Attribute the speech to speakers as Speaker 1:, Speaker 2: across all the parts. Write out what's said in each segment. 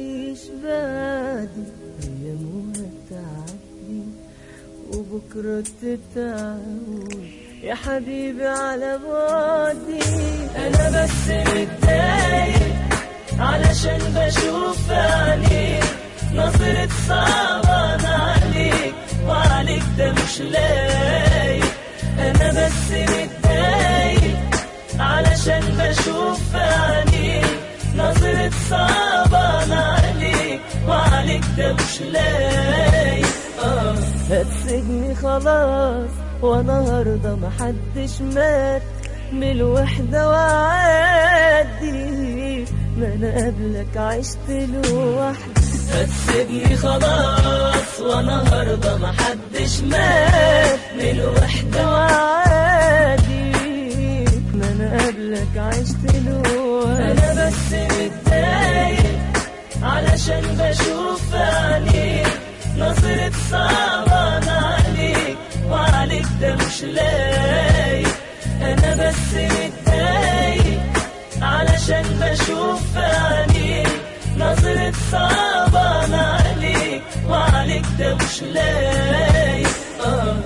Speaker 1: مفيش بعدي أيام وهتعدي وبكرة تتعود يا حبيبي على بعدي أنا بس متضايق علشان بشوف عينيك نظرة صعبان عليك وعليك ده مش لايق أنا بس متضايق علشان بشوف عينيك نظرة صعبان عليك وعليك ده مش لايق آه. هتسجني خلاص وانا هرضى محدش مات من الوحدة وعادي ما انا قبلك عشت لوحدي هتسيبني خلاص وانا هرضى محدش مات من الوحدة وعادي ما انا قبلك عشت لوحدي انا بس متضايق علشان بشوف عينيك نظرة صعبان عليك وعليك ده مش لايق انا بس متضايق علشان بشوف عينيك نظرة صعبان عليك وعليك ده مش لايق آه.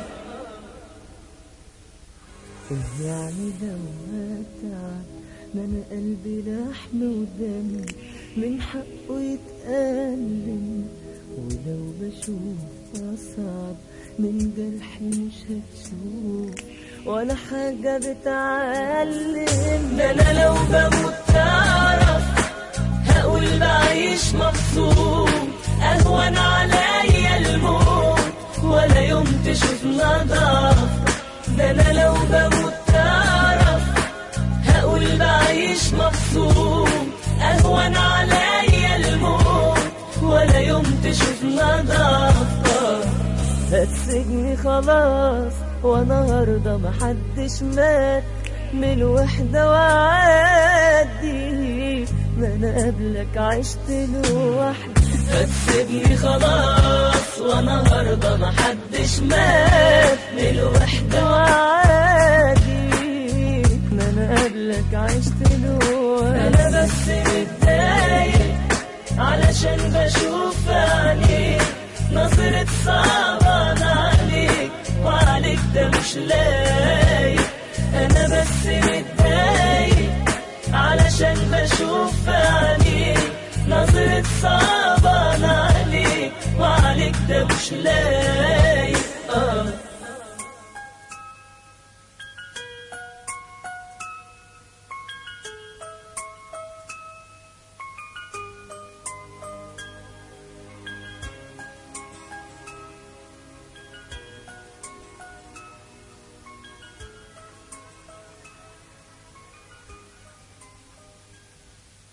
Speaker 1: إيه يعني لو هتعب ما انا قلبي لحم ودم من حقه يتألم ولو بشوف أصعب من جرحي مش هتشوف ولا حاجة بتعلم ده أنا لو بموت تعرف هقول بعيش مبسوط أهون عليا الموت ولا يوم تشوفنا ضعف ده أنا لو بموت تعرف هقول بعيش مبسوط أهون عليا الموت ولا يوم تشوفنا ضعف هتسجني خلاص وانا هرضى محدش مات من الوحدة وعادي ما انا قبلك عشت لوحدي هتسيبني خلاص وانا هرضى محدش مات من الوحدة وعادي ما انا قبلك عشت لوحدي انا بس متضايق علشان بشوف عينيك نظرة صعبان عليك وعليك ده مش لايق أنا بس متضايق علشان بشوف عينيك نظرة صعبان عليك وعليك ده مش لايق